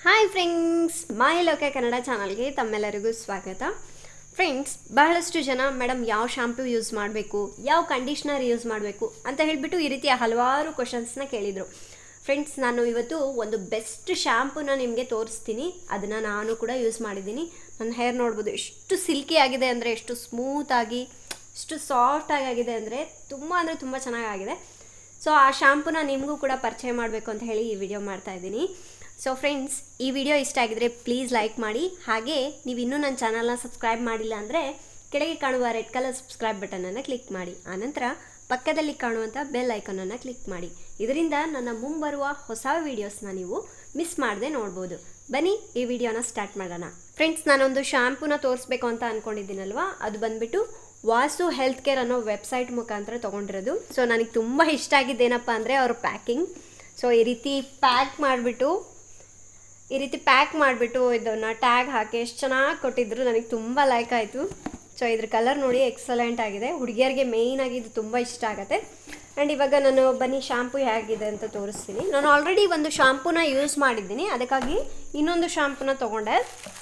hi friends ಮಾಯಲೋಕ Kannada ಚಾನಲ್ಗೆ ತಮ್ಮೆಲ್ಲರಿಗೂ ಸ್ವಾಗತ ಫ್ರೆಂಡ್ಸ್ ಬಹಳಷ್ಟು ಜನ ಮೇಡಮ್ ಯಾವ ಶಾಂಪು ಯೂಸ್ ಮಾಡಬೇಕು ಯಾವ ಕಂಡೀಷ್ನರ್ ಯೂಸ್ ಮಾಡಬೇಕು ಅಂತ ಹೇಳಿಬಿಟ್ಟು ಈ ರೀತಿಯ ಹಲವಾರು ಕ್ವಶನ್ಸ್ನ ಕೇಳಿದರು ಫ್ರೆಂಡ್ಸ್ ನಾನು ಇವತ್ತು ಒಂದು ಬೆಸ್ಟ್ ಶ್ಯಾಂಪೂನ ನಿಮಗೆ ತೋರಿಸ್ತೀನಿ ಅದನ್ನು ನಾನು ಕೂಡ ಯೂಸ್ ಮಾಡಿದ್ದೀನಿ ನನ್ನ ಹೇರ್ ನೋಡ್ಬೋದು ಎಷ್ಟು ಸಿಲ್ಕಿ ಆಗಿದೆ ಅಂದರೆ ಎಷ್ಟು ಸ್ಮೂತಾಗಿ ಎಷ್ಟು ಸಾಫ್ಟಾಗಿ ಆಗಿದೆ ಅಂದರೆ ತುಂಬ ಅಂದರೆ ತುಂಬ ಚೆನ್ನಾಗಾಗಿದೆ ಸೊ ಆ ಶಾಂಪೂನ ನಿಮಗೂ ಕೂಡ ಪರಿಚಯ ಮಾಡಬೇಕು ಅಂತ ಹೇಳಿ ಈ ವಿಡಿಯೋ ಮಾಡ್ತಾ ಇದ್ದೀನಿ ಸೊ ಫ್ರೆಂಡ್ಸ್ ಈ ವಿಡಿಯೋ ಇಷ್ಟ ಆಗಿದ್ರೆ ಪ್ಲೀಸ್ ಲೈಕ್ ಮಾಡಿ ಹಾಗೆ ನೀವು ಇನ್ನೂ ನನ್ನ ಚಾನಲ್ನ ಸಬ್ಸ್ಕ್ರೈಬ್ ಮಾಡಿಲ್ಲ ಅಂದರೆ ಕೆಳಗೆ ಕಾಣುವ ರೆಡ್ ಕಲರ್ ಸಬ್ಸ್ಕ್ರೈಬ್ ಬಟನನ್ನು ಕ್ಲಿಕ್ ಮಾಡಿ ಆನಂತರ ಪಕ್ಕದಲ್ಲಿ ಕಾಣುವಂಥ ಬೆಲ್ ಐಕನನ್ನು ಕ್ಲಿಕ್ ಮಾಡಿ ಇದರಿಂದ ನನ್ನ ಮುಂಬರುವ ಹೊಸ ವೀಡಿಯೋಸ್ನ ನೀವು ಮಿಸ್ ಮಾಡದೆ ನೋಡ್ಬೋದು ಬನ್ನಿ ಈ ವಿಡಿಯೋನ ಸ್ಟಾರ್ಟ್ ಮಾಡೋಣ ಫ್ರೆಂಡ್ಸ್ ನಾನೊಂದು ಶಾಂಪೂನ ತೋರಿಸ್ಬೇಕು ಅಂತ ಅಂದ್ಕೊಂಡಿದ್ದೀನಲ್ವಾ ಅದು ಬಂದ್ಬಿಟ್ಟು ವಾಸು ಹೆಲ್ತ್ ಕೇರ್ ಅನ್ನೋ ವೆಬ್ಸೈಟ್ ಮುಖಾಂತರ ತೊಗೊಂಡಿರೋದು ಸೊ ನನಗೆ ತುಂಬ ಇಷ್ಟ ಆಗಿದ್ದೇನಪ್ಪ ಅಂದರೆ ಅವ್ರ ಪ್ಯಾಕಿಂಗ್ ಸೊ ಈ ರೀತಿ ಪ್ಯಾಕ್ ಮಾಡಿಬಿಟ್ಟು ಈ ರೀತಿ ಪ್ಯಾಕ್ ಮಾಡಿಬಿಟ್ಟು ಇದನ್ನು ಟ್ಯಾಗ್ ಹಾಕಿ ಎಷ್ಟು ಚೆನ್ನಾಗಿ ಕೊಟ್ಟಿದ್ರು ನನಗೆ ತುಂಬ ಲೈಕ್ ಆಯಿತು ಸೊ ಇದ್ರ ಕಲರ್ ನೋಡಿ ಎಕ್ಸಲೆಂಟ್ ಆಗಿದೆ ಹುಡುಗಿಯರಿಗೆ ಮೇಯ್ನಾಗಿ ಇದು ತುಂಬ ಇಷ್ಟ ಆಗುತ್ತೆ ಆ್ಯಂಡ್ ಇವಾಗ ನಾನು ಬನ್ನಿ ಶಾಂಪು ಹೇಗಿದೆ ಅಂತ ತೋರಿಸ್ತೀನಿ ನಾನು ಆಲ್ರೆಡಿ ಒಂದು ಶಾಂಪೂನ ಯೂಸ್ ಮಾಡಿದ್ದೀನಿ ಅದಕ್ಕಾಗಿ ಇನ್ನೊಂದು ಶಾಂಪೂನ ತೊಗೊಂಡೆ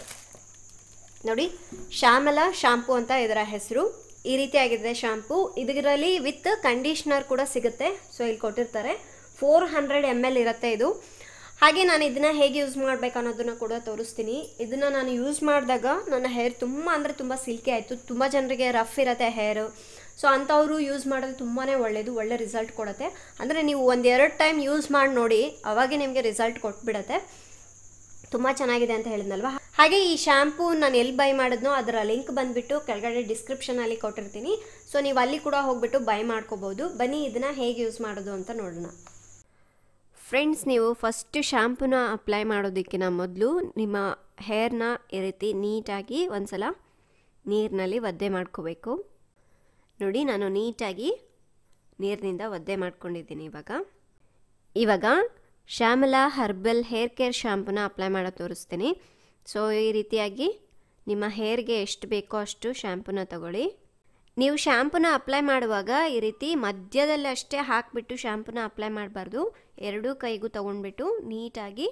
ನೋಡಿ ಶ್ಯಾಮಲ ಶಾಂಪೂ ಅಂತ ಇದರ ಹೆಸರು ಈ ರೀತಿ ಆಗಿದೆ ಶಾಂಪೂ ಇದರಲ್ಲಿ ವಿತ್ ಕಂಡೀಷ್ನರ್ ಕೂಡ ಸಿಗುತ್ತೆ ಸೊ ಇಲ್ಲಿ ಕೊಟ್ಟಿರ್ತಾರೆ ಫೋರ್ ಹಂಡ್ರೆಡ್ ಎಮ್ ಎಲ್ ಇರುತ್ತೆ ಇದು ಹಾಗೆ ನಾನು ಇದನ್ನು ಹೇಗೆ ಯೂಸ್ ಮಾಡಬೇಕು ಅನ್ನೋದನ್ನು ಕೂಡ ತೋರಿಸ್ತೀನಿ ಇದನ್ನು ನಾನು ಯೂಸ್ ಮಾಡಿದಾಗ ನನ್ನ ಹೇರ್ ತುಂಬ ಅಂದರೆ ತುಂಬ ಸಿಲ್ಕಿ ಆಯಿತು ತುಂಬ ಜನರಿಗೆ ರಫ್ ಇರುತ್ತೆ ಹೇರು ಸೊ ಅಂಥವರು ಯೂಸ್ ಮಾಡೋದು ತುಂಬಾ ಒಳ್ಳೆಯದು ಒಳ್ಳೆ ರಿಸಲ್ಟ್ ಕೊಡುತ್ತೆ ಅಂದರೆ ನೀವು ಒಂದೆರಡು ಟೈಮ್ ಯೂಸ್ ಮಾಡಿ ನೋಡಿ ಅವಾಗೆ ನಿಮಗೆ ರಿಸಲ್ಟ್ ಕೊಟ್ಬಿಡತ್ತೆ ತುಂಬ ಚೆನ್ನಾಗಿದೆ ಅಂತ ಹೇಳಿದ್ನಲ್ವಾ ಹಾಗೆ ಈ ಶಾಂಪೂ ನಾನು ಎಲ್ಲಿ ಬೈ ಮಾಡಿದ್ನೋ ಅದರ ಲಿಂಕ್ ಬಂದುಬಿಟ್ಟು ಕೆಳಗಡೆ ಡಿಸ್ಕ್ರಿಪ್ಷನಲ್ಲಿ ಕೊಟ್ಟಿರ್ತೀನಿ ಸೊ ನೀವು ಅಲ್ಲಿ ಕೂಡ ಹೋಗ್ಬಿಟ್ಟು ಬೈ ಮಾಡ್ಕೋಬೋದು ಬನ್ನಿ ಇದನ್ನು ಹೇಗೆ ಯೂಸ್ ಮಾಡೋದು ಅಂತ ನೋಡೋಣ ಫ್ರೆಂಡ್ಸ್ ನೀವು ಫಸ್ಟ್ ಶಾಂಪೂನ ಅಪ್ಲೈ ಮಾಡೋದಕ್ಕಿಂತ ಮೊದಲು ನಿಮ್ಮ ಹೇರ್ನ ಈ ರೀತಿ ನೀಟಾಗಿ ಒಂದ್ಸಲ ನೀರಿನಲ್ಲಿ ಒದ್ದೆ ಮಾಡ್ಕೋಬೇಕು ನೋಡಿ ನಾನು ನೀಟಾಗಿ ನೀರಿನಿಂದ ಒದ್ದೆ ಮಾಡ್ಕೊಂಡಿದ್ದೀನಿ ಇವಾಗ ಇವಾಗ ಶ್ಯಾಮಲಾ ಹರ್ಬಲ್ ಹೇರ್ ಕೇರ್ ಶಾಂಪೂನ ಅಪ್ಲೈ ಮಾಡೋದು ತೋರಿಸ್ತೀನಿ ಸೊ ಈ ರೀತಿಯಾಗಿ ನಿಮ್ಮ ಹೇರ್ಗೆ ಎಷ್ಟು ಬೇಕೋ ಅಷ್ಟು ಶ್ಯಾಂಪೂನ ತಗೊಳ್ಳಿ ನೀವು ಶ್ಯಾಂಪೂನ ಅಪ್ಲೈ ಮಾಡುವಾಗ ಈ ರೀತಿ ಮಧ್ಯದಲ್ಲಿ ಅಷ್ಟೇ ಹಾಕಿಬಿಟ್ಟು ಶ್ಯಾಂಪೂನ ಅಪ್ಲೈ ಮಾಡಬಾರ್ದು ಎರಡೂ ಕೈಗೂ ತೊಗೊಂಡ್ಬಿಟ್ಟು ನೀಟಾಗಿ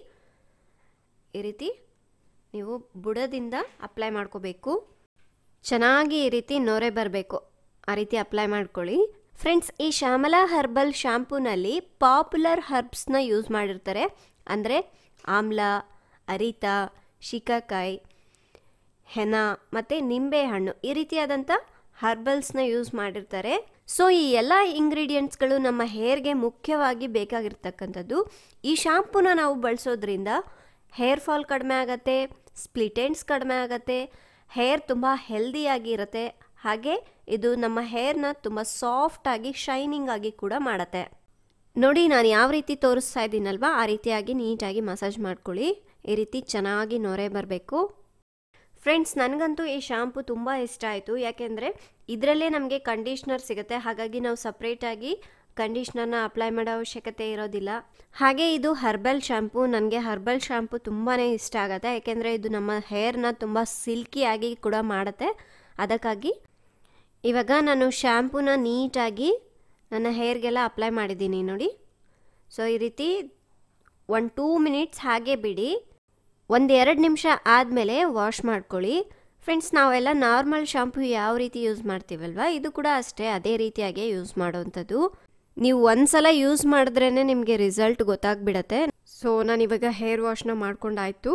ಈ ರೀತಿ ನೀವು ಬುಡದಿಂದ ಅಪ್ಲೈ ಮಾಡ್ಕೋಬೇಕು ಚೆನ್ನಾಗಿ ಈ ರೀತಿ ನೊರೆ ಬರಬೇಕು ಆ ರೀತಿ ಅಪ್ಲೈ ಮಾಡ್ಕೊಳ್ಳಿ ಫ್ರೆಂಡ್ಸ್ ಈ ಶ್ಯಾಮಲಾ ಹರ್ಬಲ್ ಶಾಂಪೂನಲ್ಲಿ ಪಾಪ್ಯುಲರ್ ಹರ್ಬ್ಸ್ನ ಯೂಸ್ ಮಾಡಿರ್ತಾರೆ ಅಂದರೆ ಆಮ್ಲ ಅರಿತ ಶಿಕಾಕಾಯಿ ಹೆನ ಮತ್ತು ನಿಂಬೆಹಣ್ಣು ಈ ರೀತಿಯಾದಂಥ ಹರ್ಬಲ್ಸ್ನ ಯೂಸ್ ಮಾಡಿರ್ತಾರೆ ಸೊ ಈ ಎಲ್ಲ ಇಂಗ್ರೀಡಿಯೆಂಟ್ಸ್ಗಳು ನಮ್ಮ ಹೇರ್ಗೆ ಮುಖ್ಯವಾಗಿ ಬೇಕಾಗಿರ್ತಕ್ಕಂಥದ್ದು ಈ ಶಾಂಪೂನ ನಾವು ಬಳಸೋದ್ರಿಂದ ಹೇರ್ ಫಾಲ್ ಕಡಿಮೆ ಆಗುತ್ತೆ ಸ್ಪ್ಲಿಟೆಂಡ್ಸ್ ಕಡಿಮೆ ಆಗುತ್ತೆ ಹೇರ್ ತುಂಬ ಹೆಲ್ದಿಯಾಗಿ ಇರುತ್ತೆ ಹಾಗೆ ಇದು ನಮ್ಮ ಹೇರ್ನ ತುಂಬ ಸಾಫ್ಟಾಗಿ ಶೈನಿಂಗ್ ಆಗಿ ಕೂಡ ಮಾಡುತ್ತೆ ನೋಡಿ ನಾನು ಯಾವ ರೀತಿ ತೋರಿಸ್ತಾ ಇದ್ದೀನಲ್ವಾ ಆ ರೀತಿಯಾಗಿ ನೀಟಾಗಿ ಮಸಾಜ್ ಮಾಡ್ಕೊಳ್ಳಿ ಈ ರೀತಿ ಚೆನ್ನಾಗಿ ನೊರೆ ಬರಬೇಕು ಫ್ರೆಂಡ್ಸ್ ನನಗಂತೂ ಈ ಶಾಂಪು ತುಂಬ ಇಷ್ಟ ಆಯಿತು ಯಾಕೆಂದರೆ ಇದರಲ್ಲೇ ನಮಗೆ ಕಂಡೀಷ್ನರ್ ಸಿಗುತ್ತೆ ಹಾಗಾಗಿ ನಾವು ಸಪ್ರೇಟಾಗಿ ಕಂಡೀಷ್ನರ್ನ ಅಪ್ಲೈ ಮಾಡೋ ಅವಶ್ಯಕತೆ ಇರೋದಿಲ್ಲ ಹಾಗೆ ಇದು ಹರ್ಬಲ್ ಶಾಂಪು ನನಗೆ ಹರ್ಬಲ್ ಶಾಂಪು ತುಂಬಾ ಇಷ್ಟ ಆಗುತ್ತೆ ಯಾಕೆಂದರೆ ಇದು ನಮ್ಮ ಹೇರ್ನ ತುಂಬ ಸಿಲ್ಕಿಯಾಗಿ ಕೂಡ ಮಾಡುತ್ತೆ ಅದಕ್ಕಾಗಿ ಇವಾಗ ನಾನು ಶ್ಯಾಂಪೂನ ನೀಟಾಗಿ ನನ್ನ ಹೇರ್ಗೆಲ್ಲ ಅಪ್ಲೈ ಮಾಡಿದ್ದೀನಿ ನೋಡಿ ಸೊ ಈ ರೀತಿ ಒನ್ ಟೂ ಮಿನಿಟ್ಸ್ ಹಾಗೆ ಬಿಡಿ ಒಂದು ಎರಡು ನಿಮಿಷ ಆದಮೇಲೆ ವಾಶ್ ಮಾಡ್ಕೊಳ್ಳಿ ಫ್ರೆಂಡ್ಸ್ ನಾವೆಲ್ಲ ನಾರ್ಮಲ್ ಶಾಂಪು ಯಾವ ರೀತಿ ಯೂಸ್ ಮಾಡ್ತೀವಲ್ವ ಇದು ಕೂಡ ಅಷ್ಟೇ ಅದೇ ರೀತಿಯಾಗಿ ಯೂಸ್ ಮಾಡೋವಂಥದ್ದು ನೀವು ಒಂದ್ಸಲ ಯೂಸ್ ಮಾಡಿದ್ರೇ ನಿಮಗೆ ರಿಸಲ್ಟ್ ಗೊತ್ತಾಗ್ಬಿಡತ್ತೆ ಸೊ ನಾನು ಇವಾಗ ಹೇರ್ ವಾಶ್ನ ಮಾಡ್ಕೊಂಡಾಯ್ತು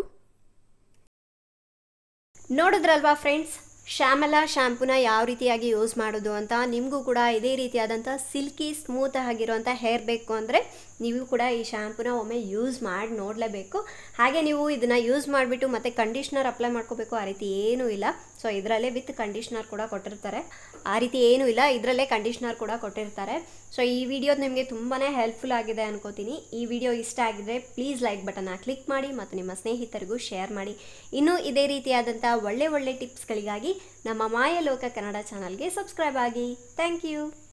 ನೋಡಿದ್ರಲ್ವಾ ಫ್ರೆಂಡ್ಸ್ ಶ್ಯಾಮಲಾ ಶಾಂಪೂನ ಯಾವ ರೀತಿಯಾಗಿ ಯೂಸ್ ಮಾಡೋದು ಅಂತ ನಿಮಗೂ ಕೂಡ ಇದೇ ರೀತಿಯಾದಂಥ ಸಿಲ್ಕಿ ಸ್ಮೂತ್ ಆಗಿರುವಂಥ ಹೇರ್ ಬೇಕು ಅಂದರೆ ನೀವು ಕೂಡ ಈ ಶಾಂಪೂನ ಒಮ್ಮೆ ಯೂಸ್ ಮಾಡಿ ನೋಡಲೇಬೇಕು ಹಾಗೆ ನೀವು ಇದನ್ನು ಯೂಸ್ ಮಾಡಿಬಿಟ್ಟು ಮತ್ತೆ ಕಂಡೀಷ್ನರ್ ಅಪ್ಲೈ ಮಾಡ್ಕೋಬೇಕು ಆ ರೀತಿ ಏನೂ ಇಲ್ಲ ಸೊ ಇದರಲ್ಲೇ ವಿತ್ ಕಂಡೀಷ್ನರ್ ಕೂಡ ಕೊಟ್ಟಿರ್ತಾರೆ ಆ ರೀತಿ ಏನೂ ಇಲ್ಲ ಇದರಲ್ಲೇ ಕಂಡೀಷ್ನರ್ ಕೂಡ ಕೊಟ್ಟಿರ್ತಾರೆ ಸೊ ಈ ವಿಡಿಯೋ ನಿಮಗೆ ತುಂಬಾ ಹೆಲ್ಪ್ಫುಲ್ ಆಗಿದೆ ಅನ್ಕೋತೀನಿ ಈ ವಿಡಿಯೋ ಇಷ್ಟ ಆಗಿದ್ರೆ ಪ್ಲೀಸ್ ಲೈಕ್ ಬಟನ್ನ ಕ್ಲಿಕ್ ಮಾಡಿ ಮತ್ತು ನಿಮ್ಮ ಸ್ನೇಹಿತರಿಗೂ ಶೇರ್ ಮಾಡಿ ಇನ್ನೂ ಇದೇ ರೀತಿಯಾದಂಥ ಒಳ್ಳೆ ಒಳ್ಳೆ ಟಿಪ್ಸ್ಗಳಿಗಾಗಿ ನಮ್ಮ ಮಾಯಲೋಕ ಕನ್ನಡ ಚಾನಲ್ಗೆ ಸಬ್ಸ್ಕ್ರೈಬ್ ಆಗಿ ಥ್ಯಾಂಕ್ ಯು